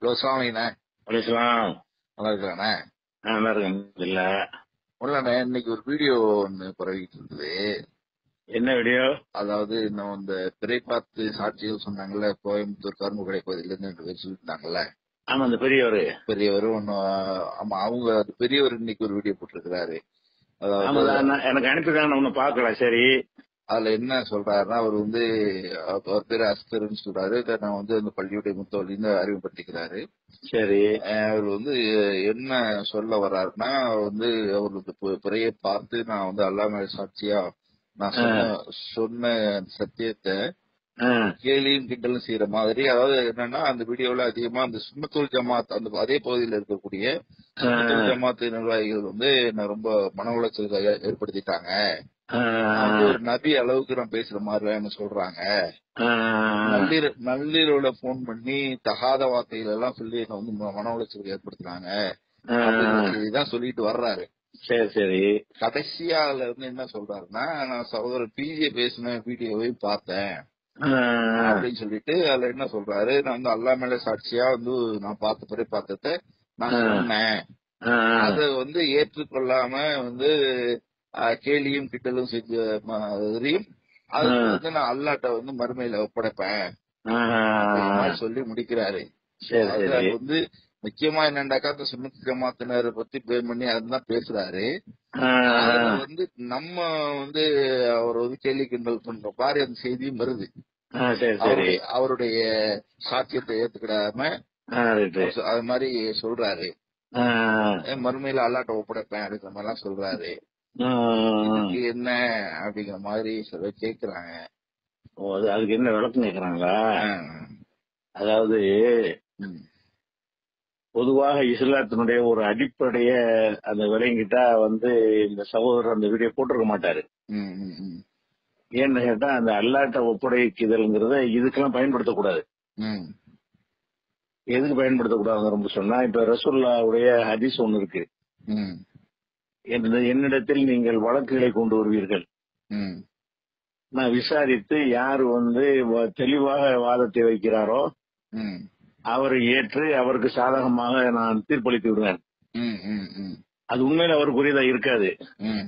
Hello சுவாமிண்ணே வலிஸ்லாம் நல்லா இருக்கிறானே நல்லா இருக்கேன் இல்ல உள்ளண்ணே இன்னைக்கு ஒரு வீடியோ ஒன்று பரவிட்டு இருந்தது என்ன வீடியோ அதாவது இன்னும் இந்த பிறை பார்த்து சாட்சிகள் சொன்னாங்கல்ல கோயம்புத்தூர் கரும்புகடை பகுதியில இருந்து ரெண்டு பேர் சொல்லியிருந்தாங்கல்ல ஆமா அந்த பெரியவர் பெரியவர் ஒன்னு ஆமா அவங்க அது பெரியவர் இன்னைக்கு ஒரு வீடியோ போட்டிருக்கிறாரு ஆமா அதாவது நான் எனக்கு அனுப்பிருக்காங்க நான் ஒன்னும் பாக்கல சரி அதுல என்ன சொல்றாருன்னா அவர் வந்து அவர் பேரு அஸ்தர்னு சொல்றாரு இதை நான் வந்து அந்த பள்ளியுடைய முத்தவழின்னு அறிமுகப்படுத்திக்கிறாரு சரி அஹ் அவர் வந்து என்ன சொல்ல வர்றாருன்னா வந்து அவர் வந்து பு- பிறையை பார்த்து நான் வந்து அல்லாம சாட்சியா நான் சொன்ன சொன்ன சத்தியத்தை ஆ, கேலியும் கிண்டலும் செய்யற மாதிரி அதாவது என்னன்னா அந்த வீடியோல அதிகமா அந்த சுண்ணத்தூள் ஜமாத் அந்த அதே பகுதியில் இருக்கக்கூடிய ஆ, சுண்ணத்தூள் ஜமாத் நிர்வாகிகள் வந்து என்ன ரொம்ப மன உளைச்சலுக்கு ஏ- ஏற்படுத்திட்டாங்க ஆ, நான் வந்து ஒரு நபி அளவுக்கு நான் பேசுற மாதிரி சொல்றாங்க ஆ, நள்ளிர நள்ளிரவுல போன் பண்ணி தகாத வார்த்தைகள் எல்லாம் சொல்லி என்ன வந்து ம- மன உளைச்சலுக்கு ஏற்படுத்துறாங்க ஆ, இதான் சொல்லிட்டு வர்றாரு சரி சரி கடைசியா அதுல இருந்து என்ன சொல்றாருன்னா நான் சகோதரர் பிஜே பேசின வீடியோவையும் பார்த்தேன் ஆ, அப்படின்னு சொல்லிட்டு அதுல என்ன சொல்றாரு நான் வந்து அல்லா மேல சாட்சியா வந்து நான் பார்த்த பிறகு பார்த்தத நான் ஆ. சொன்னேன் ஆ, அத வந்து ஏற்றுக்கொள்ளாம வந்து அஹ், கேலியும் கிட்டலும் செஞ்ச மாதிரியும் அது ஆ. வந்து நான் அல்லாட்ட வந்து மறுமையில ஒப்படைப்பேன் ஆ, அப்படிங்கிற மாதிரி சொல்லி முடிக்கிறாரு சரி அதுல சரி வந்து முக்கியமா என்னண்டாக்கா அந்த சுமத் ஜமாத்தினரை பத்தி பேர் பண்ணி அதுதான் பேசுறாரு ஆ, அதுல வந்து நம்ம வந்து அவர் வந்து கேலி கிண்டல் பண்ற மாதிரி அந்த செய்தியும் வருது ஆ, சரி சரி அவருடைய அவருடைய சாத்தியத்தை ஏத்துக்கிடாம ஆ, ரைட்டு. அது மாதிரி சொல்றாரு ஆ, அஹ் மறுமையில அல்லாட்ட ஒப்படைப்பேன் அப்படிங்கிற மாதிரி எல்லாம் சொல்றாரு ஆ, இதுக்கு என்ன அப்படிங்கிற மாதிரி சொல்ல கேக்குறாங்க ஓ, அது- அதுக்கு என்ன விளக்கம் கேக்குறாங்களா அஹ் அதாவது ம், பொதுவாக இஸ்லாத்தினுடைய ஒரு அடிப்படைய அந்த விளங்கிட்டா வந்து இந்த சகோதரர் அந்த வீடியோ போட்டிருக்க மாட்டாரு ம், ம், ம், ஏன்னு கேட்டா அந்த அல்லாட்ட ஒப்படைக்குதல்ங்கிறத இதுக்கெல்லாம் பயன்படுத்தக்கூடாது ம், எதுக்கு பயன்படுத்தக்கூடாதுன்னு ரொம்ப சொன்னா இப்ப ரசூல்லாவுடைய ஹதீஸ் ஒண்ணு இருக்கு ம், என்னிட- என்னிடத்தில் நீங்கள் வழக்குகளை கொண்டு வருவீர்கள் ம், நான் விசாரித்து யார் வந்து வ- தெளிவாக வாதத்தை வைக்கிறாரோ ம், அவரை ஏற்று அவருக்கு சாதகமாக நான் தீர்ப்பளித்து விடுவேன் ம், ம், ம், அது உண்மையில அவருக்குரியதா இருக்காது ம்,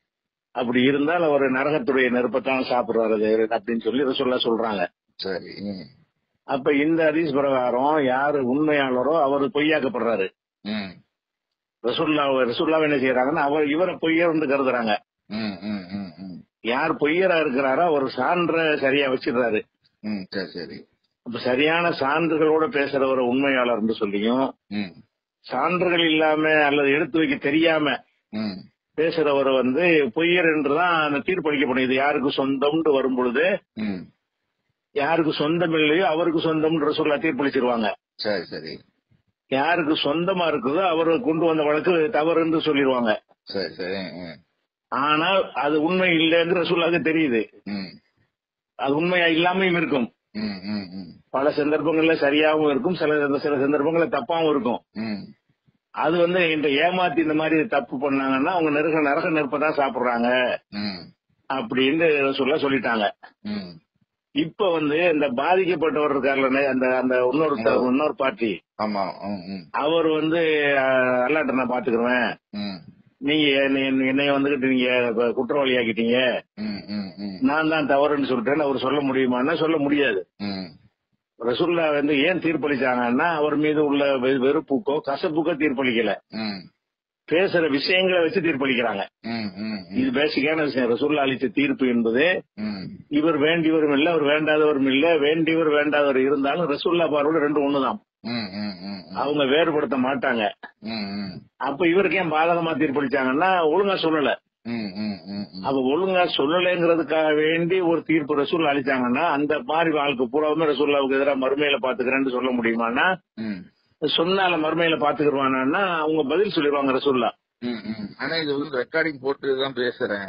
அப்படி இருந்தால் அவர் நரகத்துடைய நெருப்பத்தான் சாப்பிடுறாரு அப்படின்னு சொல்லி ரசூல்லா சொல்றாங்க சரி ம், அப்ப இந்த ஹதீஸ் பிரகாரம் யாரு உண்மையாளரோ அவர் பொய்யாக்கப்படுறாரு ம், ரசூல்லா ரசூல்லாவை என்ன செய்யறாங்கன்னா அவர் இவரை பொய்யர் வந்து கருதுறாங்க ம், ம், ம், ம், யார் பொய்யரா இருக்கிறாரோ அவர் சான்ற சரியா வச்சிடுறாரு ம், சரி சரி அப்ப சரியான சான்றுகளோட பேசுறவரை உண்மையாளர் என்று சொல்லியும் ம், சான்றுகள் இல்லாம அல்லது எடுத்து வைக்க தெரியாம ம், பேசுறவரை வந்து பொய்யர் என்றுதான் அந்த தீர்ப்பளிக்கப்படும் இது யாருக்கு சொந்தம்னு வரும் பொழுது ம், யாருக்கு சொந்தம் இல்லையோ அவருக்கு சொந்தம்ன்ற சொல்ல தீர்ப்பளிச்சிருவாங்க சரி சரி யாருக்கு சொந்தமா இருக்குதோ அவர் கொண்டு வந்த வழக்கு தவறுன்னு சொல்லிடுவாங்க சரி சரி ம், ஆனால் அது உண்மை இல்லைங்கிற சொல்லாக தெரியுது ம், அது உண்மையா இல்லாமையும் இருக்கும் ம், ம், ம், பல சந்தர்ப்பங்கள்ல சரியாகவும் இருக்கும் சில சில சந்தர்ப்பங்கள்ல தப்பாவும் இருக்கும் ம், அது வந்து இந்த ஏமாத்தி இந்த மாதிரி தப்பு பண்ணாங்கன்னா அவங்க நெருக நரக நெருப்பை தான் சாப்பிடுறாங்க ம், அப்படின்னு சொல்ல சொல்லிட்டாங்க ம், இப்ப வந்து இந்த பாதிக்கப்பட்டவர் இருக்கார்ல அந்த அந்த இன்னொரு இன்னொரு பார்ட்டி ஆமா ம், ம், அவர் வந்து அஹ், அல்லாட்ட நான் பாத்துக்கிறேன் ம், நீங்க என்னை- என்னைய வந்துகிட்டு நீங்க இப்ப குற்றவாளி ஆக்கிட்டீங்க ம், ம், ம், நான் தான் தவறுன்னு சொல்லிட்டேன்னு அவர் சொல்ல முடியுமான்னா சொல்ல முடியாது ம், ரசுல்லா வந்து ஏன் தீர்ப்பளிச்சாங்கன்னா அவர் மீது உள்ள வெ- வெறுப்புக்கோ கசப்புக்கோ தீர்ப்பளிக்கல ம், பேசுற விஷயங்களை வச்சு தீர்ப்பளிக்கிறாங்க ம், ம், இது பேசிக்கான விஷயம் ரசுல்லா அளித்த தீர்ப்பு என்பது ம், இவர் வேண்டியவரும் இல்ல அவர் வேண்டாதவரும் இல்ல வேண்டியவர் வேண்டாதவர் இருந்தாலும் ரசுல்லா பார்வையோட ரெண்டு ஒண்ணுதான் ம், ம், ம், அவங்க வேறுபடுத்த மாட்டாங்க ம், ம், அப்ப இவருக்கு ஏன் பாதகமா தீர்ப்பளிச்சாங்கன்னா ஒழுங்கா சொல்லல ம், ம், ம், ம். அப்ப ஒழுங்கா சொல்லலைங்கிறதுக்காக வேண்டி ஒரு தீர்ப்பு ரசூல் அளிச்சாங்கன்னா அந்த மாதிரி வாழ்க்கை பூராவுமே ரசூல்லாவுக்கு எதிராக மறுமையில பாத்துக்கிறேன்னு சொல்ல முடியுமான்னா ம், சொன்னால மறுமையில பாத்துக்கிடுவானா அவங்க பதில் சொல்லிடுவாங்க ரசூல்லா ம், ம். ஆனா இது வந்து ரெக்கார்டிங் போட்டு தான் பேசுறேன்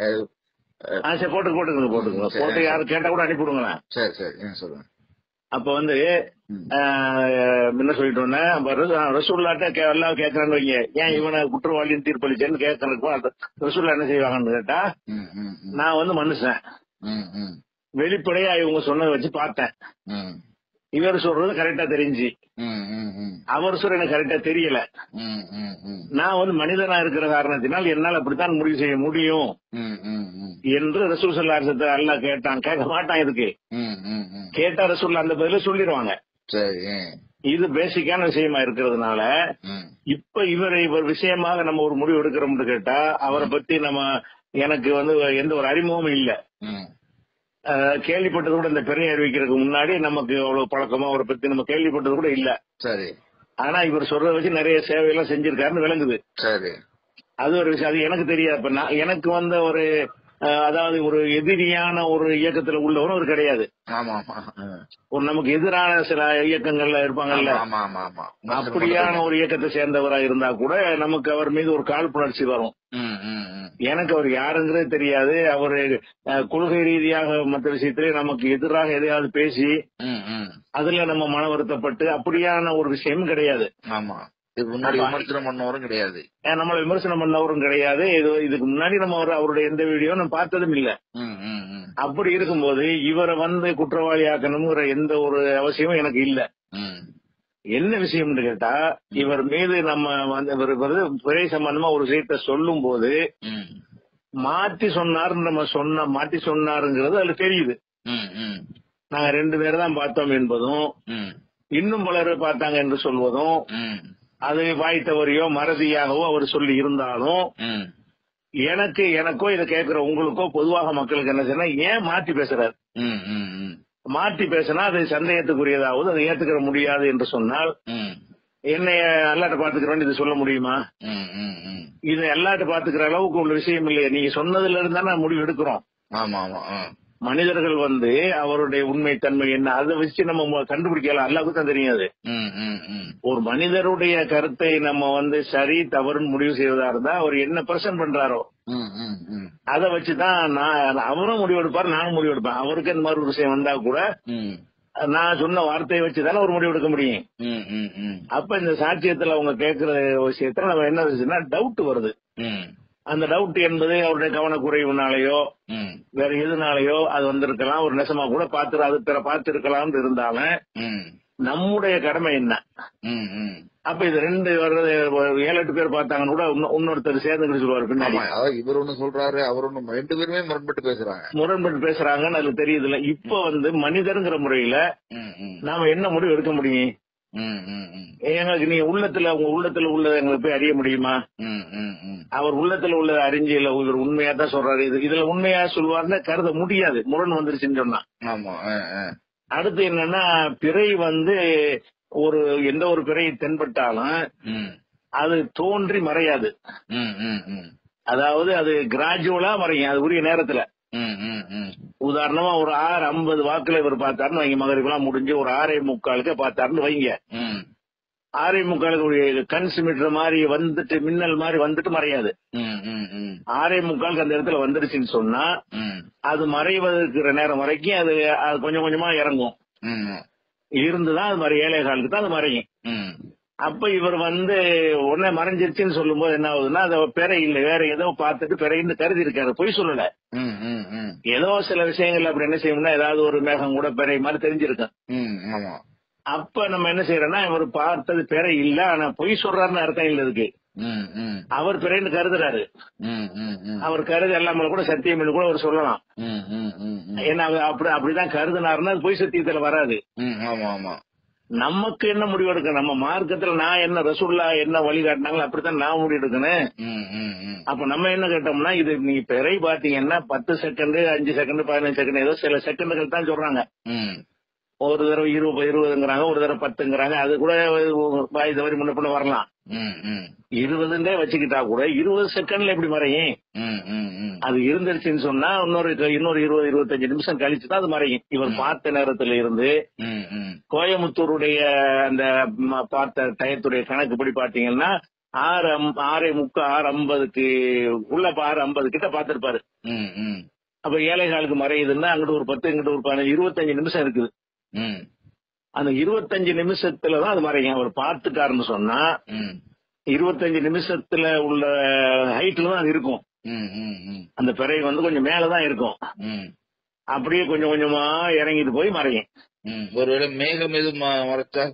ஆ, சரி போட்டு போட்டுக்கோங்க போட்டுக்கோங்க சரி, போட்டு சரி. யாரும் கேட்டா கூட அனுப்பிவிடுங்களேன் சரி சரி என்ன சொல்லுங்க அப்ப வந்து ம், ஆஹ், என்ன சொல்லிட்டோன்னா அப்ப ரசூ- ரசூல்லாட்ட கே- எல்லாம் கேட்கறான்னு வைங்க ஏன் இவனை குற்றவாளின்னு தீர்ப்பளிச்சேன்னு கேட்கறதுக்கு ரசூல்லா என்ன செய்வாங்கன்னு கேட்டா ம், ம், ம், நான் வந்து மனுஷன் ம், ம், வெளிப்படையா இவங்க சொன்னதை வச்சு பார்த்தேன் ம், இவர் சொல்றது கரெக்டா தெரிஞ்சு ம், ம், ம். அவர் சொல்ற எனக்கு கரெக்டா தெரியல ம், ம், ம். நான் வந்து மனிதனா இருக்கிற காரணத்தினால் என்னால் அப்படித்தான் முடிவு செய்ய முடியும் ம், ம், ம். என்று ரசூல் சல்லாசத்தை அல்லாஹ் கேட்டான் கேட்க மாட்டான் இதுக்கு ம், ம், ம். கேட்டா ரசூல் அந்த பதில சொல்லிடுவாங்க சரி இது பேசிக்கான விஷயமா இருக்கிறதுனால ம், இப்ப இவர் இவர் விஷயமாக நம்ம ஒரு முடிவு எடுக்கிறோம்னு கேட்டா அவரை பத்தி நம்ம எனக்கு வந்து எந்த ஒரு அறிமுகமும் இல்ல ம். அஹ், கேள்விப்பட்டது கூட இந்த பெரிய அறிவிக்கிறதுக்கு முன்னாடி நமக்கு அவ்வளவு பழக்கமா அவரை பத்தி நம்ம கேள்விப்பட்டது கூட இல்ல சரி ஆனா இவர் சொல்றத வச்சு நிறைய சேவையெல்லாம் செஞ்சிருக்காருன்னு விளங்குது சரி அது ஒரு விஷயம் அது எனக்கு தெரியாது இப்ப நான் எனக்கு வந்த ஒரு அஹ், அதாவது ஒரு எதிரியான ஒரு இயக்கத்துல உள்ளவரும் அவர் கிடையாது ஆமா ஆமா ம். ஒரு நமக்கு எதிரான சில இயக்கங்கள்ல இருப்பாங்கல்ல ஆமா ஆமா ஆமா ஆமா அப்படியான ஒரு இயக்கத்தை சேர்ந்தவரா இருந்தா கூட நமக்கு அவர் மீது ஒரு காழ்ப்புணர்ச்சி வரும் ம், ம், ம். எனக்கு அவர் யாருங்கிறது தெரியாது அவரு அஹ், கொள்கை ரீதியாக மற்ற விஷயத்திலே நமக்கு எதிராக எதையாவது பேசி ம், ம். அதுல நம்ம மன வருத்தப்பட்டு அப்படியான ஒரு விஷயமும் கிடையாது ஆமா இது முன்னாடி ஆமா. விமர்சனம் பண்ணவரும் கிடையாது அஹ், நம்மள விமர்சனம் பண்ணவரும் கிடையாது இது இதுக்கு முன்னாடி நம்ம அவர் அவருடைய எந்த வீடியோ நம்ம பார்த்ததும் இல்ல ம், ம், ம். அப்படி இருக்கும்போது இவரை வந்து குற்றவாளி ஆக்கணுங்கிற எந்த ஒரு அவசியமும் எனக்கு இல்ல ம். என்ன விஷயம்னு கேட்டா இவர் மீது நம்ம வந்து இவர் வந்து பிறை சம்பந்தமா ஒரு விஷயத்த சொல்லும் போது ம். மாத்தி சொன்னாருன்னு நம்ம சொன்ன மாத்தி சொன்னாருங்கிறது அதுல தெரியுது ம், ம். நாங்க ரெண்டு பேர் தான் பார்த்தோம் என்பதும் ம். இன்னும் பலர் பார்த்தாங்க என்று சொல்வதும் ம். அது வாய் தவறியோ மறதியாகவோ அவர் சொல்லி இருந்தாலும் ம். எனக்கு எனக்கோ இதை கேட்கிற உங்களுக்கோ பொதுவாக மக்களுக்கு என்ன செய்யணும் ஏன் மாத்தி பேசுறாரு ம், ம், ம். மாத்தி பேசினா அது சந்தேகத்துக்குரியதாவது அதை ஏத்துக்கிற முடியாது என்று சொன்னால் ம். என்னைய அல்லாட்ட பாத்துக்கிறோன்னு இது சொல்ல முடியுமா ம், ம், ம். இது எல்லாட்ட பாத்துக்கிற அளவுக்கு உள்ள விஷயம் இல்லையே நீங்க சொன்னதுல இருந்தா நான் முடிவு எடுக்கிறோம் ஆமா ஆமா ஆ. மனிதர்கள் வந்து அவருடைய உண்மை தன்மை என்ன அதை வச்சு நம்ம மு- கண்டுபிடிக்கலாம் எல்லாருக்கும் தான் தெரியாது ம், ம், ம். ஒரு மனிதருடைய கருத்தை நம்ம வந்து சரி தவறுன்னு முடிவு செய்வதா இருந்தா அவர் என்ன பிரசன்ட் பண்றாரோ ம், ம், ம். அதை வச்சுதான் நான் அவரும் முடிவெடுப்பார் நானும் முடிவெடுப்பேன் அவருக்கு இந்த மாதிரி ஒரு விஷயம் வந்தா கூட ம். நான் சொன்ன வார்த்தையை வச்சுதானே ஒரு முடிவெடுக்க முடியும் ம், ம், ம். அப்ப இந்த சாட்சியத்துல அவங்க கேட்கிற விஷயத்துல நம்ம என்ன விஷயம்னா டவுட் வருது ம். அந்த டவுட் என்பது அவருடைய கவனக்குறைவுனாலேயோ ம். வேற எதுனாலயோ அது வந்திருக்கலாம் ஒரு நெசமா கூட பார்த்து அது பிற பார்த்து இருக்கலாம் இருந்தாலும் ம். நம்முடைய கடமை என்ன ம், ம். அப்ப இது ரெண்டு வர்றது ஒரு ஏழு எட்டு பேர் பார்த்தாங்கன்னு கூட இன்னொ- இன்னொருத்தர் சேர்ந்துக்கிட்டு சொல்லுவாரு பின்னாடி ஆமா அதாவது இவர் ஒண்ணு சொல்றாரு அவர் ஒண்ணு ரெண்டு பேருமே முரண்பட்டு பேசுறாங்க முரண்பட்டு பேசுறாங்கன்னு அதுல தெரியுது இல்ல இப்ப வந்து மனிதருங்கிற முறையில ம், ம். நாம என்ன முடிவு எடுக்க முடியும் ம், ம், ம். எங்களுக்கு நீங்க உள்ளத்துல உங்க உள்ளத்துல உள்ளதை எங்களுக்கு போய் அறிய முடியுமா ம், ம், ம். அவர் உள்ளத்துல உள்ளதை அறிஞ்சு இல்ல இவர் உண்மையா தான் சொல்றாரு இது இதுல உண்மையா சொல்லுவாருன்னு கருத முடியாது முரண் வந்துருச்சுன்னு சொன்னா ஆமா ஆ, ஆ. அடுத்து என்னன்னா பிறை வந்து ஒரு எந்த ஒரு பிறை தென்பட்டாலும் ம். அது தோன்றி மறையாது ம், ம், ம். அதாவது அது கிராஜுவலா மறையும் அது உரிய நேரத்துல ம், ம், ம். உதாரணமா ஒரு ஆறு ஐம்பது வாக்குல இவர் பார்த்தாருன்னு வைங்க மகரிபெல்லாம் முடிஞ்சு ஒரு ஆறே முக்காலுக்கு பார்த்தாருன்னு வைங்க ம். ஆறே முக்காலுக்கு ஒரு கண் சிமிட்டுற மாதிரி வந்துட்டு மின்னல் மாதிரி வந்துட்டு மறையாது ம், ம், ம். ஆறே முக்காலுக்கு அந்த இடத்துல வந்துருச்சுன்னு சொன்னா ம். அது மறைவதற்கிற நேரம் வரைக்கும் அது அது கொஞ்சம் கொஞ்சமா இறங்கும் ம். இருந்துதான் அது மாதிரி ஏழை காலுக்கு தான் அது மறையும் ம். அப்ப இவர் வந்து உடனே மறைஞ்சிருச்சுன்னு சொல்லும்போது என்ன ஆகுதுன்னா அதை பிறை இல்ல வேற ஏதோ பார்த்துட்டு பிறைன்னு கருதி இருக்காரு பொய் சொல்லல ம், ம், ம். ஏதோ சில விஷயங்கள் அப்படி என்ன செய்யணும்னா ஏதாவது ஒரு மேகம் கூட பிறை மாதிரி தெரிஞ்சிருக்கும் ம், ஆமா அப்ப நம்ம என்ன செய்யறோம்னா இவர் பார்த்தது பிறை இல்ல ஆனா பொய் சொல்றாருன்னு அர்த்தம் இல்ல இருக்கு ம், ம். அவர் பிறைன்னு கருதுறாரு ம், ம், ம். அவர் கருது எல்லாமே கூட சத்தியம் கூட அவர் சொல்லலாம் ம், ம், ம், ம். ஏன்னா அவர் அப்படி அப்படிதான் கருதுனாருன்னா அது பொய் சத்தியத்துல வராது ம், ஆமா ஆமா நமக்கு என்ன முடிவு எடுக்கணும் நம்ம மார்க்கத்துல நான் என்ன ரசூல்லா என்ன வழிகாட்டினாங்களோ அப்படித்தான் நான் முடிவு எடுக்கணும் ம், ம், ம். அப்ப நம்ம என்ன கேட்டோம்னா இது நீ பிறை பாத்தீங்கன்னா பத்து செகண்ட் அஞ்சு செகண்ட் பதினஞ்சு செகண்ட் ஏதோ சில செகண்டுகள் தான் சொல்றாங்க ம். ஒரு தடவை இருபது இருபதுங்கிறாங்க ஒரு தடவை பத்துங்கிறாங்க அது கூட வாய் தவறி முன்ன பின்ன வரலாம் ம், ம். இருபதுன்னே வச்சுக்கிட்டா கூட இருபது செகண்ட்ல எப்படி மறையும் ம், ம், ம். அது இருந்துருச்சுன்னு சொன்னா இன்னொரு இன்னொரு இருபது இருபத்தஞ்சு நிமிஷம் கழிச்சு தான் அது மறையும் இவர் பார்த்த நேரத்துல இருந்து ம், ம். கோயமுத்தூருடைய அந்த ம- பார்த்த டயத்துடைய கணக்குப்படி பாத்தீங்கன்னா ஆறு அம்- ஆறே முக்கு ஆறு ஐம்பதுக்கு உள்ள இப்ப ஆறு ஐம்பது கிட்ட பாத்திருப்பாரு ம், ம். அப்ப ஏழை காலுக்கு மறையுதுன்னா அங்கிட்டு ஒரு பத்து இங்கிட்டு ஒரு பதினஞ்சு இருபத்தஞ்சு நிமிஷம் இருக்குது ம், அந்த இருபத்தஞ்சு நிமிஷத்துலதான் அது மறையும் அவர் பார்த்துட்டாருன்னு சொன்னா ம். இருபத்தஞ்சு நிமிஷத்துல உள்ள ஹைட்ல தான் அது இருக்கும் ம், ம், ம். அந்த பிறை வந்து கொஞ்சம் மேலதான் இருக்கும் ம். அப்படியே கொஞ்சம் கொஞ்சமா இறங்கிட்டு போய் மறையும் ம். ஒருவேளை மேகம் எதுவும் ம- மறைச்சா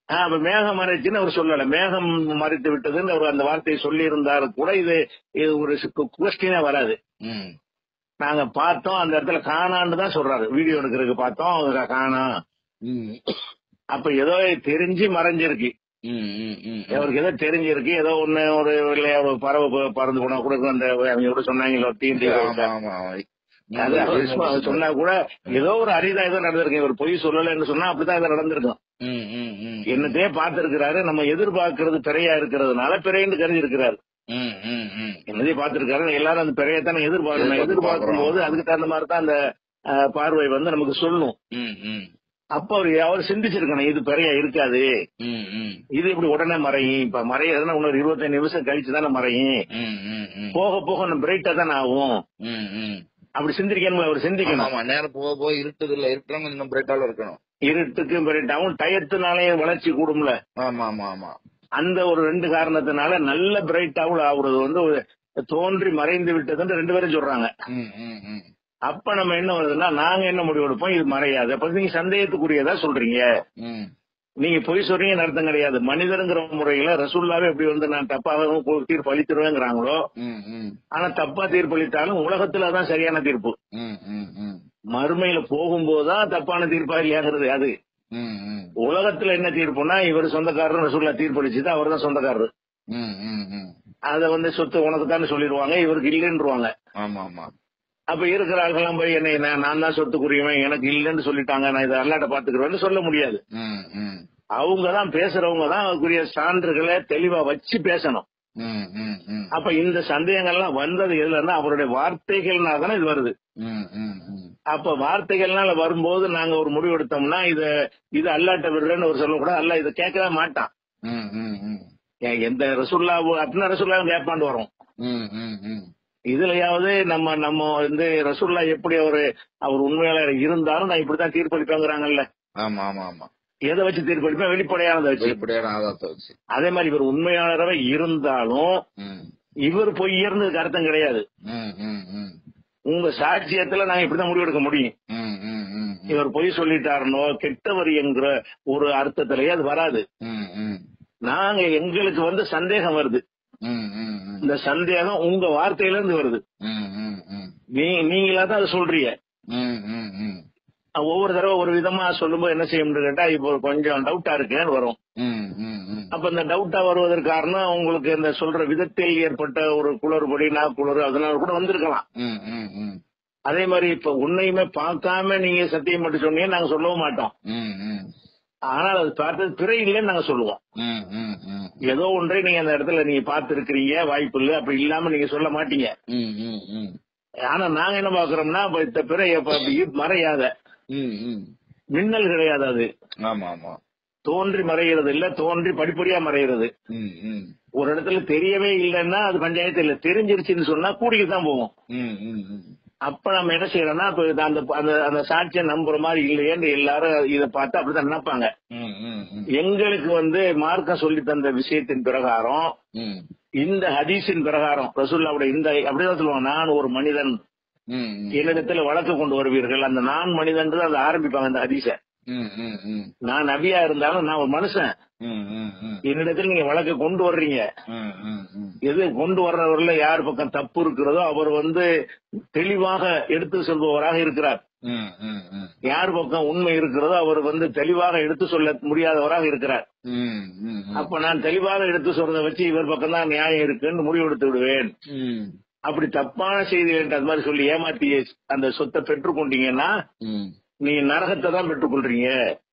ஆ, அப்ப மேகம் மறைச்சுன்னு அவர் சொல்லல மேகம் மறைத்து விட்டதுன்னு அவர் அந்த வார்த்தையை சொல்லி இருந்தாரு கூட இது இது ஒரு கொஸ்டினே வராது ம் நாங்க பார்த்தோம் அந்த இடத்துல காணான்னு தான் சொல்றாரு வீடியோ எடுக்கிறதுக்கு பார்த்தோம் அவங்க காணோம் ம் அப்ப ஏதோ தெரிஞ்சு மறைஞ்சிருக்கு ம் ம் ம் அவருக்கு ஏதோ தெரிஞ்சிருக்கு ஏதோ ஒண்ணு ஒரு இல்லையா ஒரு பறவை ப- பறந்து போனா கூட அந்த அவங்க கூட சொன்னாங்களோ தீண்டி ஆமா ஆமா ஆமா அது அவர் சும்மா சொன்னா கூட ஏதோ ஒரு அரிதா ஏதோ நடந்திருக்கு இவர் பொய் சொல்லலைன்னு சொன்னா அப்படிதான் இது நடந்திருக்கும் ம் ம் ம் என்னத்தையே பார்த்திருக்கிறாரு நம்ம எதிர்பார்க்கறது பிறையா இருக்கிறதுனால பிறைன்னு கருதி இருக்கிறாரு ம் ம் ம் என்னதையும் பார்த்திருக்காரு எல்லாரும் அந்த பிறையத்தானே எதிர்பார்க்கணும் எதிர்பார்க்கும் போது அதுக்கு தகுந்த மாதிரி தான் அந்த அஹ், பார்வை வந்து நமக்கு சொல்லணும் ம் ம் அப்ப அவர் அவர் சிந்திச்சிருக்கணும் இது பிறையா இருக்காது ம் ம் இது இப்படி உடனே மறையும் இப்ப மறையதுன்னா இன்னொரு இருபத்தஞ்சு நிமிஷம் கழிச்சு தானே மறையும் ம் ம் ம் போக போக பிரைட்டா தானே ஆகும் ம் ம் அப்படி சிந்திக்கணும் அவர் ஆமா சிந்திக்கணும் ஆமா நேரம் போக போக இருட்டுது இல்ல இருட்டுறவங்க இன்னும் பிரைட்டால இருக்கணும் இருட்டுக்கு பிரைட்டாவும் டயத்தினாலே வளர்ச்சி கூடும்ல ஆமா ஆமா ஆமா அந்த ஒரு ரெண்டு காரணத்தினால நல்ல பிரைட்டாவும் ஆகுறது வந்து ஒரு தோன்றி மறைந்து விட்டதுன்னு ரெண்டு பேரும் சொல்றாங்க ம் ம் ம் அப்ப நம்ம என்ன வருதுன்னா நாங்க என்ன முடிவு எடுப்போம் இது மறையாது அப்ப நீங்க சந்தேகத்துக்குரியதா சொல்றீங்க ம் நீங்க பொய் சொல்றீங்கன்னு அர்த்தம் கிடையாது மனிதருங்கிற முறையில ரசூல்லாவே எப்படி வந்து நான் தப்பாகவும் கு- தீர்ப்பு அளித்துருவேங்கிறாங்களோ ம் ம் ஆனா தப்பா தீர்ப்பு அளித்தாலும் உலகத்துல தான் சரியான தீர்ப்பு ம் ம் ம் மறுமையில போகும்போதுதான் தப்பான தீர்ப்பா இல்லையாங்கிறது அது ம் ம் உலகத்துல என்ன தீர்ப்புனா இவர் சொந்தக்காரர் ரசூல்லா தீர்ப்பு அளிச்சுட்டு அவர் தான் சொந்தக்காரர் ம் ம் ம் அத வந்து சொத்து உனக்கு தான் சொல்லிடுவாங்க இவருக்கு இல்லைன்றுவாங்க ஆமா ஆமா அப்ப இருக்கிற ஆள்கள்லாம் போய் என்ன நான் நான் தான் சொத்துக்குரியவன் எனக்கு இல்லைன்னு சொல்லிட்டாங்க நான் இதை அல்லாட்ட பாத்துக்கிறேன்னு சொல்ல முடியாது ம் ம் அவங்க தான் பேசுறவங்க தான் அதுக்குரிய சான்றுகளை தெளிவா வச்சு பேசணும் ம் ம் ம் அப்ப இந்த சந்தேகங்கள்லாம் வந்தது எதுலன்னா அவருடைய வார்த்தைகள்னால தானே இது வருது ம் ம் ம் அப்ப வார்த்தைகள்னால வரும்போது நாங்க ஒரு முடிவு எடுத்தோம்னா இத இது அல்லாட்ட விடுறேன்னு ஒரு சொல்லக்கூடாது அல்ல இதை கேட்கவே மாட்டான் ம் ம் ம் ஏன் எந்த ரசுல்லா அத்தனை ரசுல்லாவும் கேட்பாண்டு வரும் ம் ம் ம் இதுலயாவது நம்ம நம்ம வந்து ரசூல்லா எப்படி அவரு அவர் உண்மையாளர் இருந்தாலும் நான் இப்படித்தான் தீர்ப்பளிப்பேங்கிறாங்கல்ல ஆமா ஆமா ஆமா எதை வச்சு தீர்ப்பளிப்பேன் வெளிப்படையானதை வச்சு வெளிப்படையான ஆதாரத்தை வச்சு அதே மாதிரி இவர் உண்மையாளராக இருந்தாலும் ம் இவர் பொய்யர்னதுக்கு அர்த்தம் கிடையாது ம் ம் ம் உங்க சாட்சியத்துல நாங்க இப்படிதான் முடிவெடுக்க முடியும் ம் ம் ம் இவர் பொய் சொல்லிட்டாருனோ கெட்டவர் என்கிற ஒரு அர்த்தத்திலேயே அது வராது ம் ம் நாங்க எங்களுக்கு வந்து சந்தேகம் வருது ம் ம் ம் இந்த சந்தேகம் உங்க வார்த்தையில இருந்து வருது ம் ம் ம் நீ நீங்களா தான் அதை சொல்றீங்க ம் ம் ம் ஒவ்வொரு தடவை ஒரு விதமா சொல்லும்போது என்ன செய்யணும்னு கேட்டா இப்போ கொஞ்சம் டவுட்டா இருக்குன்னு வரும் ம் ம் ம் அப்ப இந்த டவுட்டா வருவதற்கு காரணம் உங்களுக்கு இந்த சொல்ற விதத்தில் ஏற்பட்ட ஒரு குளறுபடி நான் குளறு அதனால கூட வந்திருக்கலாம் ம் ம் ம் அதே மாதிரி இப்ப உன்னையுமே பார்க்காம நீங்க சத்தியம் மட்டும் சொன்னீங்க நாங்க சொல்லவும் மாட்டோம் ம் ம் ஆனால் அது பார்த்தது பிறை இல்லைன்னு நாங்க சொல்லுவோம் ம் ம் ம் ஏதோ ஒன்றை நீங்க அந்த இடத்துல நீங்க பார்த்திருக்கிறீங்க வாய்ப்பு இல்லை அப்படி இல்லாம நீங்க சொல்ல மாட்டீங்க ம் ம் ம் ஆனா நாங்க என்ன பாக்குறோம்னா இப்ப இந்த பிறை இப்ப அப்படி மறையாத ம் ம் மின்னல் கிடையாது அது ஆமா ஆமா தோன்றி மறைகிறது இல்ல தோன்றி படிப்படியா மறைகிறது ம் ம் ஒரு இடத்துல தெரியவே இல்லைன்னா அது பஞ்சாயத்து இல்ல தெரிஞ்சிருச்சுன்னு சொன்னா கூடிக்கு தான் போவோம் ம் ம் ம் அப்ப நம்ம என்ன செய்யறோம்னா இப்ப இது அந்த அந்த அந்த சாட்சியை நம்புற மாதிரி இல்லையேன்னு எல்லாரும் இதை பார்த்து அப்படிதான் நினைப்பாங்க ம் ம் ம் எங்களுக்கு வந்து மார்க்கம் சொல்லி தந்த விஷயத்தின் பிரகாரம் ம் இந்த ஹதீஸின் பிரகாரம் ரசூல்லாவுடைய இந்த அப்படிதான் சொல்லுவாங்க நான் ஒரு மனிதன் ம் ம் என்னிடத்துல வழக்கு கொண்டு வருவீர்கள் அந்த நான் மனிதன் அதை ஆரம்பிப்பாங்க அந்த ஹதீஸ ம் ம் ம் நான் நபியா இருந்தாலும் நான் ஒரு மனுஷன் ம் ம் ம் என்னிடத்துல நீங்க வழக்கு கொண்டு வர்றீங்க ம் ம் ம் எது கொண்டு வர்றவர்ல யார் பக்கம் தப்பு இருக்கிறதோ அவர் வந்து தெளிவாக எடுத்து சொல்பவராக இருக்கிறார் ம் ம் ம் யார் பக்கம் உண்மை இருக்கிறதோ அவர் வந்து தெளிவாக எடுத்து சொல்ல முடியாதவராக இருக்கிறார் ம் ம் ம் அப்ப நான் தெளிவாக எடுத்து சொல்றதை வச்சு இவர் பக்கம் தான் நியாயம் இருக்குன்னு முடிவெடுத்து விடுவேன் ம் அப்படி தப்பான செய்திகள் அது மாதிரி சொல்லி ஏமாத்தி அந்த சொத்தை பெற்றுக்கொண்டீங்கன்னா ம் நீ நரகத்தை தான் பெற்றுக்கொள்றீங்க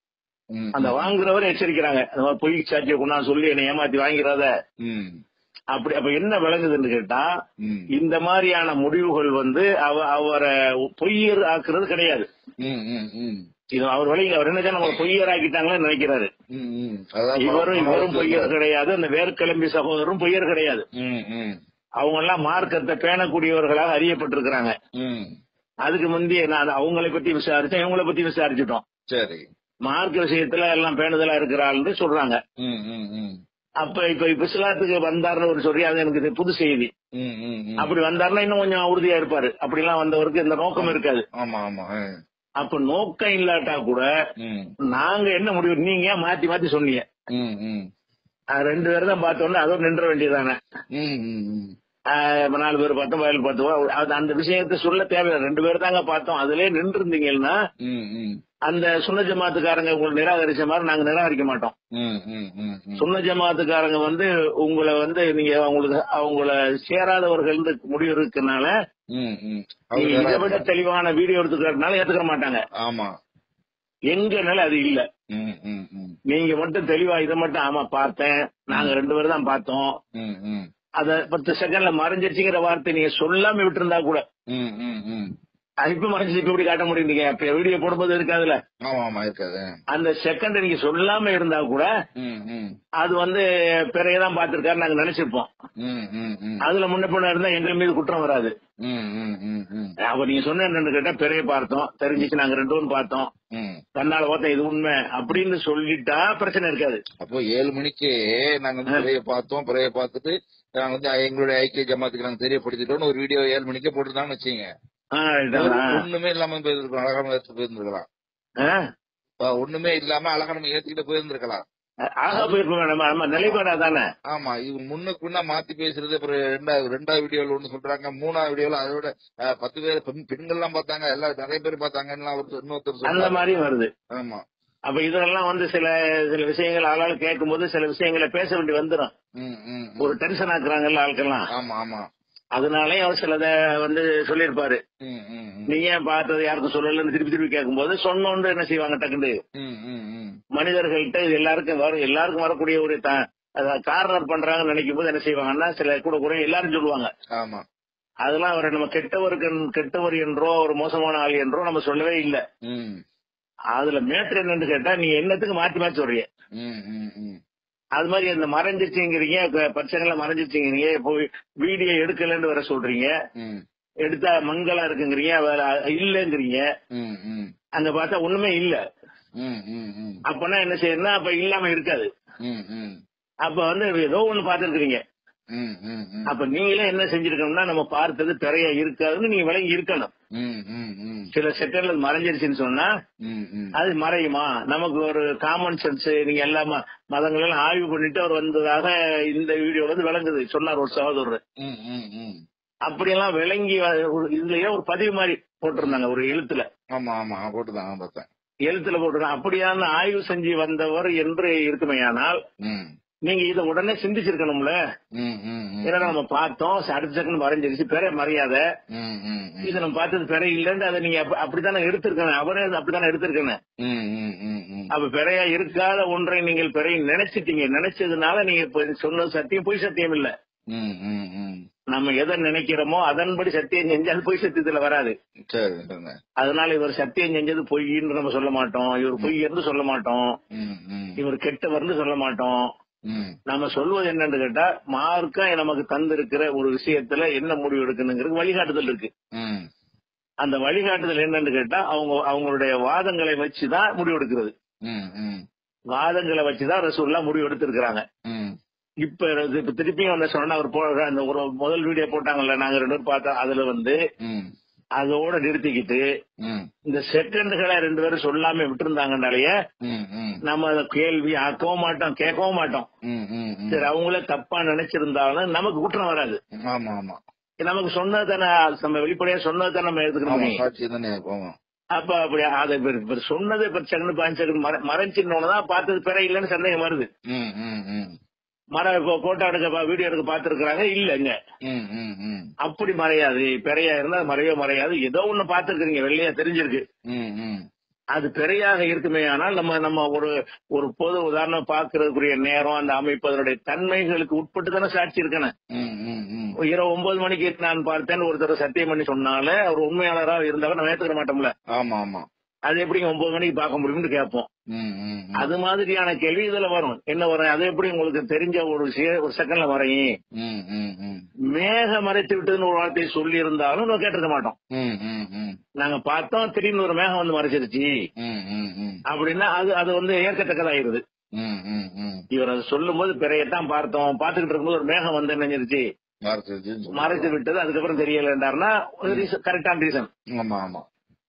ம் அந்த வாங்குறவர் எச்சரிக்கிறாங்க அந்த மாதிரி பொய் சாட்சியை கொண்டாந்து சொல்லி என்னை ஏமாத்தி வாங்கிறாத ம் அப்படி அப்ப என்ன விளங்குதுன்னு கேட்டா ம் இந்த மாதிரியான முடிவுகள் வந்து அவ அவரை பொய்யர் ஆக்குறது கிடையாது ம் ம் ம் இது அவர் வழி அவர் என்ன நம்ம பொய்யர் ஆக்கிட்டாங்களேன்னு நினைக்கிறாரு ம் ம் அதான் இவரும் இவரும் பொய்யர் கிடையாது அந்த வேர்க்கிளம்பி சகோதரரும் பொய்யர் கிடையாது ம் ம் அவங்க எல்லாம் மார்க்கத்தை பேணக்கூடியவர்களாக அறியப்பட்டிருக்கிறாங்க ம் அதுக்கு முந்தைய நான் அவங்களை பத்தி விசாரிச்சேன் இவங்களை பத்தி விசாரிச்சுட்டோம் சரி மார்க்க விஷயத்துல எல்லாம் பேணுதலா இருக்கிறாள்னு சொல்றாங்க ம் ம் ம் அப்ப இப்ப இப்ப இஸ்லாத்துக்கு வந்தாருன்னு ஒரு சொல்லி அது எனக்கு இது புது செய்தி ம் ம் ம் அப்படி வந்தாருன்னா இன்னும் கொஞ்சம் உறுதியா இருப்பாரு அப்படிலாம் வந்தவருக்கு இந்த நோக்கம் இருக்காது ஆமா ஆமா ஆ. அப்ப நோக்கம் இல்லாட்டா கூட ம் நாங்க என்ன முடிவு நீங்க ஏன் மாத்தி மாத்தி சொன்னீங்க ம் ம் அஹ் ரெண்டு பேரும் தான் பார்த்தோம்னா அதுவும் நின்ற வேண்டியதானே ம் ம் ம் ஆஹ் இப்ப நாலு பேர் பார்த்தோம் வயல் பார்த்தோம் அது அந்த விஷயத்தை சொல்ல தேவையில்லை ரெண்டு பேர் தாங்க பார்த்தோம் அதுலயே நின்று இருந்தீங்கன்னா ம் ம் அந்த சுண்ண ஜமாத்துக்காரங்க உங்களை நிராகரிச்ச மாதிரி நாங்க நிராகரிக்க மாட்டோம் ம் ம் ம் ம் சுண்ண ஜமாத்துக்காரங்க வந்து உங்களை வந்து நீங்க அவங்களுக்கு அவங்கள சேராதவர்கள் முடிவு இருக்கனால ம் ம் நீங்க அவர் இதை வேற விட தெளிவான வீடியோ எடுத்துக்கிறதுனால ஏத்துக்க மாட்டாங்க ஆமா எங்கனால அது இல்ல ம் ம் ம் நீங்க மட்டும் தெளிவா இதை மட்டும் ஆமா பார்த்தேன் நாங்க ரெண்டு பேரும் தான் பார்த்தோம் ம் ம் அத பத்து செகண்ட்ல மறைஞ்சிருச்சுங்கிற வார்த்தை நீங்க சொல்லாம விட்டுருந்தா கூட ம் ம் ம் அது இப்ப மறைஞ்சு இப்ப எப்படி காட்ட முடியும் நீங்க இப்ப வீடியோ போடும்போது இருக்காதுல ஆமா ஆமா இருக்காது அந்த செகண்ட் நீங்க சொல்லாம இருந்தா கூட ம் ம் அது வந்து பிறையதான் பாத்திருக்காரு நாங்க நினைச்சிருப்போம் ம் ம் ம் அதுல முன்ன பின்ன இருந்தா எங்க மீது குற்றம் வராது ம் ம் ம் ம் அப்ப நீங்க சொன்ன என்னன்னு கேட்டா பிறைய பார்த்தோம் தெரிஞ்சிச்சு நாங்க ரெண்டு பேரும் பார்த்தோம் ம் தன்னால பார்த்தோம் இது உண்மை அப்படின்னு சொல்லிட்டா பிரச்சனை இருக்காது அப்போ ஏழு மணிக்கு நாங்க வந்து பிறைய பார்த்தோம் பிறைய பார்த்துட்டு நாங்க வந்து எங்களுடைய ஐக்கிய ஜமாத்துக்கு நாங்க தெரியப்படுத்திட்டோம்னு ஒரு வீடியோ ஏழு மணிக்கே போட்டுருந்தாங்கன்னு வச்சுங்க ஆ, இதான். ஒண்ணுமே இல்லாம போயிருந்திருக்கலாம் அழகான ஏத்து போயிருந்திருக்கலாம் ஆ? இப்ப ஒண்ணுமே இல்லாம அழகான ஏத்துக்கிட்டு போயிருந்திருக்கலாம் அழகா போயிருக்கோம் நம்ம நம்ம நிலைப்பாடா தானே ஆமா இது முன்னுக்கு முன்ன மாத்தி பேசுறது அப்புறம் ரெண்டாவது ரெண்டாவது வீடியோல ஒண்ணு சொல்றாங்க மூணாவது வீடியோல அதோட அஹ், பத்து பேர் பெண் பெண்கள் எல்லாம் பார்த்தாங்க எல்லாரும் நிறைய பேர் பார்த்தாங்கன்னு ஒருத்தர் இன்னொருத்தர் அந்த சொல்றாங்க மாதிரியும் வருது ஆமா அப்ப இதெல்லாம் வந்து சில சில விஷயங்கள் ஆளால் கேட்கும் போது சில விஷயங்களை பேச வேண்டி வந்துடும் ம், ம், ம். ஒரு டென்ஷன் ஆக்குறாங்கல்ல ஆட்கள்லாம் ஆமா ஆமா அதனாலயே அவர் சிலத வந்து சொல்லியிருப்பாரு ம், ம், ம். நீ ஏன் பார்த்தது யாருக்கும் சொல்லலன்னு திருப்பி திருப்பி கேட்கும்போது சொன்னோன்னு என்ன செய்வாங்க டக்குண்டு ம், ம், ம். மனிதர்கள்ட்ட இது எல்லாருக்கும் வரும் எல்லாருக்கும் வரக்கூடிய ஒரு கார்னர் பண்றாங்கன்னு நினைக்கும் போது என்ன செய்வாங்கன்னா சில கூட கூட எல்லாரும் சொல்லுவாங்க ஆமா அதெல்லாம் அவரை நம்ம கெட்டவருக்கு கெட்டவர் என்றோ ஒரு மோசமான ஆள் என்றோ நம்ம சொல்லவே இல்லை ம், அதுல மேட்ரு என்னன்னு கேட்டா நீங்க என்னத்துக்கு மாத்தி மாத்தி சொல்றீங்க ம், ம், ம். அது மாதிரி அந்த மறைஞ்சிருச்சுங்கிறீங்க க- பச்சைங்கள மறைஞ்சிருச்சுங்கிறீங்க இப்போ வீடியோ எடுக்கலன்னு வர சொல்றீங்க ம், எடுத்தா மங்களா இருக்குங்கிறீங்க வேற இல்லங்கிறீங்க ம், ம். அங்க பார்த்தா ஒண்ணுமே இல்ல ம், ம், ம். அப்பனா என்ன செய்யணும்னா அப்ப இல்லாம இருக்காது ம், ம். அப்ப வந்து ஏதோ ஒண்ணு பாத்துருக்கீங்க ம், ம், ம். அப்ப நீங்களே என்ன செஞ்சிருக்கணும்னா நம்ம பார்த்தது திரையா இருக்காதுன்னு நீங்க விளங்கி இருக்கணும் ம், ம், ம். சில செகண்ட்ல மறைஞ்சிருச்சுன்னு சொன்னா ம், ம். அது மறையுமா நமக்கு ஒரு காமன் சென்ஸ் நீங்க எல்லா ம- மதங்கள் எல்லாம் ஆய்வு பண்ணிட்டு அவர் வந்ததாக இந்த வீடியோல இருந்து விளங்குது சொன்னார் ஒரு சகோதரர் ம், ம், ம். அப்படியெல்லாம் விளங்கி வ- ஒரு- இதுலயே ஒரு பதிவு மாதிரி போட்டிருந்தாங்க ஒரு எழுத்துல ஆமா ஆமா போட்டுதான் நான் பார்த்தேன் எழுத்துல போட்டிருந்தாங்க அப்படியான ஆய்வு செஞ்சு வந்தவர் என்று இருக்குமேயானால் ம், நீங்க இதை உடனே சிந்திச்சிருக்கணும்ல ம், ம், ம். ஏன்னா நம்ம பார்த்தோம் அடுத்த செகண்ட் மறைஞ்சிருச்சு பெற மரியாதை ம், ம், ம். இது நம்ம பார்த்தது பெற இல்லைன்னு அதை நீங்க அப்ப- அப்படித்தானே எடுத்திருக்கணும் அவரே அது அப்படித்தானே எடுத்திருக்கணும் ம், ம், ம், ம். அப்ப பெறையா இருக்காத ஒன்றை நீங்கள் பெறையை நினைச்சிட்டீங்க நினைச்சதுனால நீங்க இப்ப சொன்னது சத்தியம் பொய் சத்தியம் இல்ல ம், ம், ம். நம்ம எதை நினைக்கிறோமோ அதன்படி சத்தியம் செஞ்சால் பொய் சத்தியத்துல வராது சரி சரிங்க. அதனால இவர் சத்தியம் செஞ்சது பொய்ன்னு நம்ம சொல்ல மாட்டோம் இவர் பொய் என்று சொல்ல மாட்டோம் ம், ம், இவர் கெட்டவர்னு சொல்ல மாட்டோம் ம். நம்ம சொல்வது என்னன்னு கேட்டா மார்க்கம் நமக்கு தந்திருக்கிற ஒரு விஷயத்துல என்ன முடிவு எடுக்கணுங்கிறது வழிகாட்டுதல் இருக்கு ம், அந்த வழிகாட்டுதல் என்னன்னு கேட்டா அவங்க அவங்களுடைய வாதங்களை வச்சுதான் முடிவு எடுக்கிறது ம், ம், வாதங்களை வச்சுதான் ரசூல்லா முடிவு எடுத்திருக்கிறாங்க ம். இப்ப இது இப்ப திருப்பியும் வந்து சொன்னா அவர் போ அந்த ஒரு முதல் வீடியோ போட்டாங்கல்ல நாங்க ரெண்டு பேரும் பார்த்தோம் அதுல வந்து ம், அதோட நிறுத்திக்கிட்டு ம், இந்த செகண்டுகளை ரெண்டு பேரும் சொல்லாம விட்டுருந்தாங்கனாலயே ம், ம், நம்ம அதை கேள்வி ஆக்கவும் மாட்டோம் கேட்கவும் மாட்டோம் ம், ம், ம். சரி அவங்களே தப்பா நினைச்சிருந்தாலும் நமக்கு குற்றம் வராது ஆமா ஆமா நமக்கு சொன்னது தானே நம்ம வெளிப்படையா சொன்னது தானே நம்ம ஆமா எடுத்துக்கணும் சாட்சி தானே போவோம் அப்ப அப்படி அதை இப்ப- இப்ப சொன்னது இப்ப செகண்ட் பாஞ்சு செகண்ட் மறைச்சிருந்தோம்னா பார்த்தது பிற இல்லைன்னு சந்தேகம் வருது ம், ம், ம். மர இப்போ போட்டோ எடுக்க வீடியோ எடுக்க பாத்துருக்காங்க இல்லங்க ம், ம், ம். அப்படி மறையாது பெறையா இருந்தா மறையோ மறையாது ஏதோ ஒண்ணு பாத்துருக்கீங்க வெள்ளையா தெரிஞ்சிருக்கு ம், ம். அது பெறையாக இருக்குமே ஆனால் நம்ம நம்ம ஒரு ஒரு பொது உதாரணம் பாக்குறதுக்குரிய நேரம் அந்த அமைப்பு அதனுடைய தன்மைகளுக்கு உட்பட்டு தானே சாட்சி இருக்கணும் ம், ம், ம். இரவு ஒன்பது மணிக்கு நான் பார்த்தேன்னு ஒருத்தர் சத்தியம் பண்ணி சொன்னாலே அவர் உண்மையாளரா இருந்தாலும் நம்ம ஏத்துக்க மாட்டோம்ல ஆமா ஆமா அது எப்படிங்க ஒன்பது மணிக்கு பார்க்க முடியும்னு கேட்போம் ம், ம், ம். அது மாதிரியான கேள்வி இதுல வரும் என்ன வரும் அது எப்படி உங்களுக்கு தெரிஞ்ச ஒரு சே- ஒரு செகண்ட்ல வரையும் ம், ம், ம். மேக மறைத்து விட்டதுன்னு ஒரு வார்த்தையை சொல்லி இருந்தாலும் நம்ம கேட்டிருக்க மாட்டோம் ம், ம், ம். நாங்க பார்த்தோம் திடீர்னு ஒரு மேகம் வந்து மறைச்சிருச்சு ம், ம், ம். அப்படின்னா அது அது வந்து ஏற்கத்தக்கதாயிருது ம், ம், ம். இவர் அதை சொல்லும் போது பிறையத்தான் பார்த்தோம் பார்த்துக்கிட்டு இருக்கும்போது ஒரு மேகம் வந்து நினைஞ்சிருச்சு மறைச்சிருச்சுன்னு சொல்லுவாங்க. மறைச்சு விட்டது அதுக்கப்புறம் தெரியலன்றாருன்னா கரெக்டான ரீசன் ஆமா ஆமா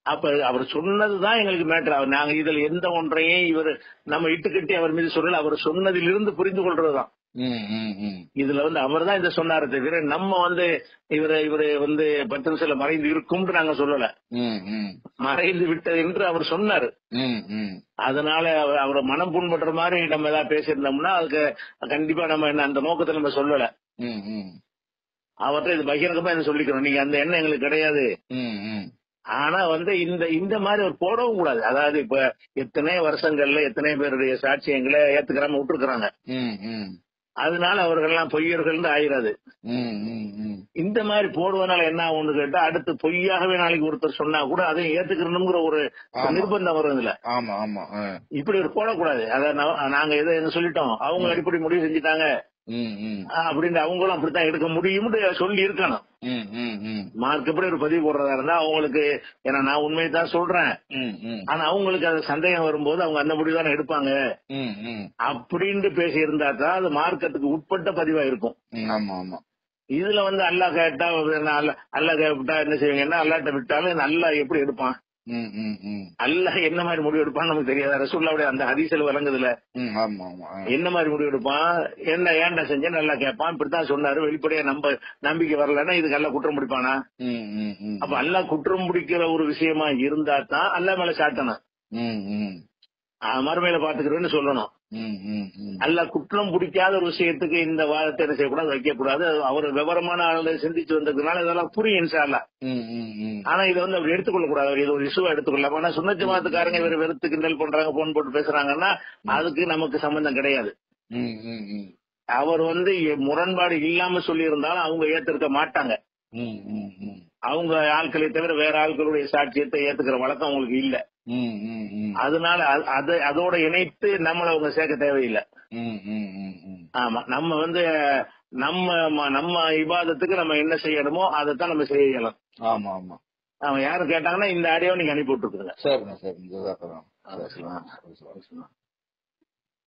அப்ப அவர் சொன்னதுதான் எங்களுக்கு மேட்டர் அவர் நாங்க இதுல எந்த ஒன்றையும் இவர் நம்ம இட்டுக்கட்டி அவர் மீது சொல்லல அவர் சொன்னதிலிருந்து புரிந்து கொள்றதுதான் ம், ம், ம். இதுல வந்து அவர் தான் இதை சொன்னாரு தவிர நம்ம வந்து இவரு இவரு வந்து பத்து நிமிஷத்துல மறைந்து இருக்கும்னு நாங்க சொல்லல ம், ம். மறைந்து விட்டது என்று அவர் சொன்னாரு ம், ம். அதனால அவர் அவரை மனம் புண்படுற மாதிரி நம்ம ஏதாவது பேசியிருந்தோம்னா அதுக்கு கண்டிப்பா நம்ம என்ன அந்த நோக்கத்தை நம்ம சொல்லல ம், ம். அவர்கிட்ட இது பகிரங்கமா என்ன சொல்லிக்கிறோம் நீங்க அந்த எண்ணம் எங்களுக்கு கிடையாது ம், ம். ஆனா வந்து இந்த இந்த மாதிரி அவர் போடவும் கூடாது அதாவது இப்ப எத்தனை வருஷங்கள்ல எத்தனை பேருடைய சாட்சியங்களை ஏத்துக்கிறாம விட்டுருக்காங்க ம், ம். அதனால அவர்கள் எல்லாம் பொய்யர்கள் ஆயிராது ம், ம், ம். இந்த மாதிரி போடுவதனால என்ன ஆகும்னு கேட்டா அடுத்து பொய்யாகவே நாளைக்கு ஒருத்தர் சொன்னா கூட அதையும் ஏத்துக்கணுங்கிற ஒரு ஆமா. நிர்பந்தம் வரும் இதுல ஆமா ஆமா ஆ. இப்படி ஒரு போடக்கூடாது அத நா- நாங்க எதை என்ன சொல்லிட்டோம் அவங்க அடிப்படை முடிவு செஞ்சுட்டாங்க ம், ம். ஆஹ் அப்படின்னு அவங்களும் அப்படித்தான் எடுக்க முடியும்னு சொல்லி இருக்கணும் ம், ம், ம். மார்க் எப்படி ஒரு பதிவு போடுறதா இருந்தா அவங்களுக்கு ஏன்னா நான் உண்மையை தான் சொல்றேன் ம், ம். ஆனா அவங்களுக்கு அது சந்தேகம் வரும்போது அவங்க அந்த முடிவு தானே எடுப்பாங்க ம், ம். அப்படின்ட்டு பேசி இருந்தா தான் அது மார்க்கத்துக்கு உட்பட்ட பதிவா இருக்கும் ம், ஆமா ஆமா இதுல வந்து அல்லாஹ் கேட்டா அல்ல அல்லாஹ் கேட்டா என்ன செய்வீங்கன்னா அல்லாட்ட விட்டாலும் அல்லாஹ் எப்படி எடுப்பான் ம், ம், ம். அல்லாஹ் என்ன மாதிரி முடிவு எடுப்பான்னு நமக்கு தெரியாத ரசூல்லாவுடைய அந்த ஹதீஸ்ல விளங்குதுல ம், ஆமா ஆமா ஆ. என்ன மாதிரி முடிவு எடுப்பான் என்ன ஏன்டா செஞ்சேன் நல்லா கேட்பான் இப்படித்தான் சொன்னாரு வெளிப்படையா நம்ப நம்பிக்கை வரலன்னா இதுக்கு எல்லாம் குற்றம் பிடிப்பானா ம், ம், ம். அப்ப அல்லாஹ் குற்றம் பிடிக்கிற ஒரு விஷயமா இருந்தா தான் அல்லாஹ் மேல சாட்டணும் ம், ம். ஆஹ் மறுமையில பாத்துக்கிறேன்னு சொல்லணும் ம், ம், ம். அல்லாஹ் குற்றம் பிடிக்காத ஒரு விஷயத்துக்கு இந்த வாதத்தை என்ன செய்யக்கூடாது வைக்க கூடாது அவர் விவரமான ஆளு சிந்திச்சு வந்ததுனால இதெல்லாம் புரியும் இன்ஷா அல்லாஹ் ம், ம், ம். ஆனா இதை வந்து அப்படி எடுத்துக்கொள்ள கூடாது அவர் இது ஒரு இஷ்யூவா எடுத்துக்கொள்ளலாம் ஆனா சுண்ணத்து மாத்துக்காரங்க இவர் வெறுத்து கிண்டல் பண்றாங்க போன் போட்டு பேசுறாங்கன்னா அதுக்கு நமக்கு சம்பந்தம் கிடையாது ம், ம், ம். அவர் வந்து முரண்பாடு இல்லாம சொல்லி இருந்தாலும் அவங்க ஏத்திருக்க மாட்டாங்க ம், ம், ம். அவங்க ஆட்களை தவிர வேற ஆட்களுடைய சாட்சியத்தை ஏத்துக்கிற வழக்கம் அவங்களுக்கு இல்ல ம், ம், ம். அதனால அது- அது அதோட இணைத்து நம்மள அவங்க சேர்க்க தேவையில்லை ம், ம், ம், ம். ஆமா நம்ம வந்து நம்ம ம- நம்ம இபாதத்துக்கு நம்ம என்ன செய்யணுமோ அதைத்தான் நம்ம செய்யலாம் ஆமா ஆமா அவன் யாரும் கேட்டாங்கன்னா இந்த ஆடியோ நீங்க அனுப்பி விட்டுருக்குங்க சரிண்ணா சரிண்ணா ஜசாக்கல்லாம் பேசலாம்